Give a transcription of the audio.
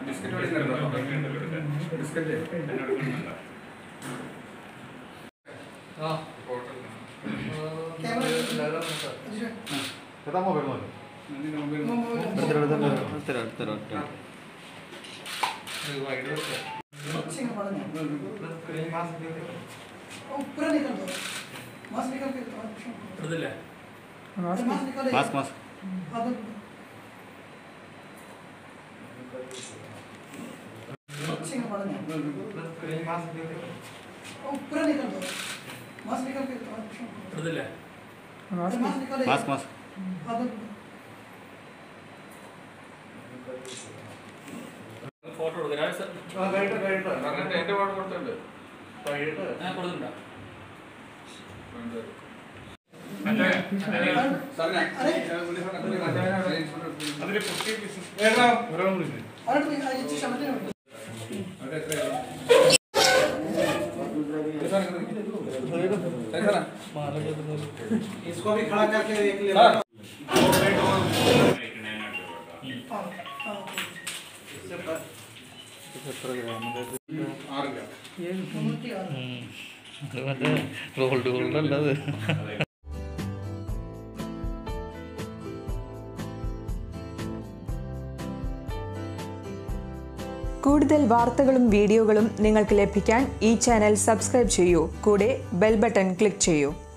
Biscuit മേടിക്കുന്നുണ്ടോ? Biscuit ഏതാ mobile നോക്കി നിന്റെ mobile mask mask mask mask photo കൊടുക്കാം പറഞ്ഞിട്ട് എന്റെ പാട് കൊടുത്തിട്ടുണ്ട് സാറിനെ, ഏ, ഉണ്ണിഫോൺ, ഉണ്ണിഫോൺ, അതിലെ പൊട്ടി ബിസിനസ് വേണോ? അവിടെ എത്രയാണ്? ये सारा कर दीजिए। सही सारा? इसको भी खड़ा करके देख ले हाँ। ആറ് ഗ്രാം ഗോൾഡ് ഗോൾഡ് അല്ലത് കൂടുതൽ വാർത്തകളും വീഡിയോകളും നിങ്ങൾക്ക് ലഭിക്കാൻ ഈ ചാനൽ സബ്സ്ക്രൈബ് ചെയ്യൂ കൂടെ ബെൽ ബട്ടൺ ക്ലിക്ക് ചെയ്യൂ